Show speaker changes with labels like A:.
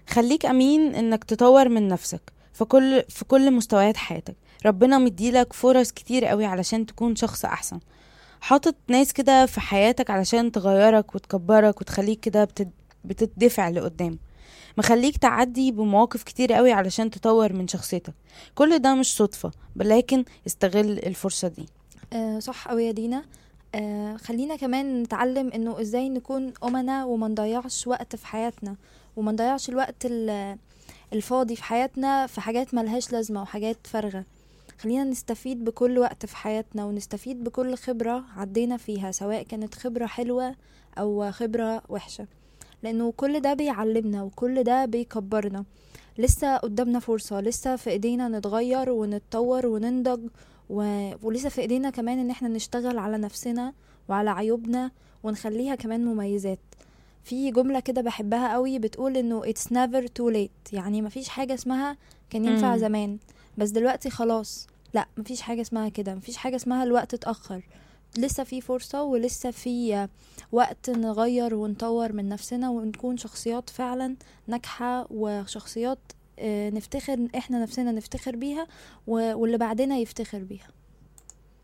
A: خليك امين انك تطور من نفسك في كل في كل مستويات حياتك ربنا مديلك فرص كتير قوي علشان تكون شخص احسن حاطط ناس كده في حياتك علشان تغيرك وتكبرك وتخليك كده بتد... بتدفع لقدام مخليك تعدي بمواقف كتير قوي علشان تطور من شخصيتك كل ده مش صدفة ولكن استغل الفرصة دي
B: آه صح أوي يا دينا آه خلينا كمان نتعلم انه ازاي نكون امنا وما نضيعش وقت في حياتنا وما نضيعش الوقت ال- الفاضي في حياتنا في حاجات ملهاش لازمة وحاجات فارغة خلينا نستفيد بكل وقت في حياتنا ونستفيد بكل خبرة عدينا فيها سواء كانت خبرة حلوة أو خبرة وحشة لأنه كل ده بيعلمنا وكل ده بيكبرنا لسه قدامنا فرصة لسه في ايدينا نتغير ونتطور وننضج و... ولسه في ايدينا كمان ان احنا نشتغل على نفسنا وعلى عيوبنا ونخليها كمان مميزات في جملة كده بحبها قوي بتقول انه it's never too late يعني مفيش حاجة اسمها كان ينفع
A: مم.
B: زمان بس دلوقتي خلاص لا مفيش حاجة اسمها كده مفيش حاجة اسمها الوقت اتأخر لسه في فرصة ولسه في وقت نغير ونطور من نفسنا ونكون شخصيات فعلا ناجحة وشخصيات آه، نفتخر احنا نفسنا نفتخر بيها و- واللي بعدنا يفتخر بيها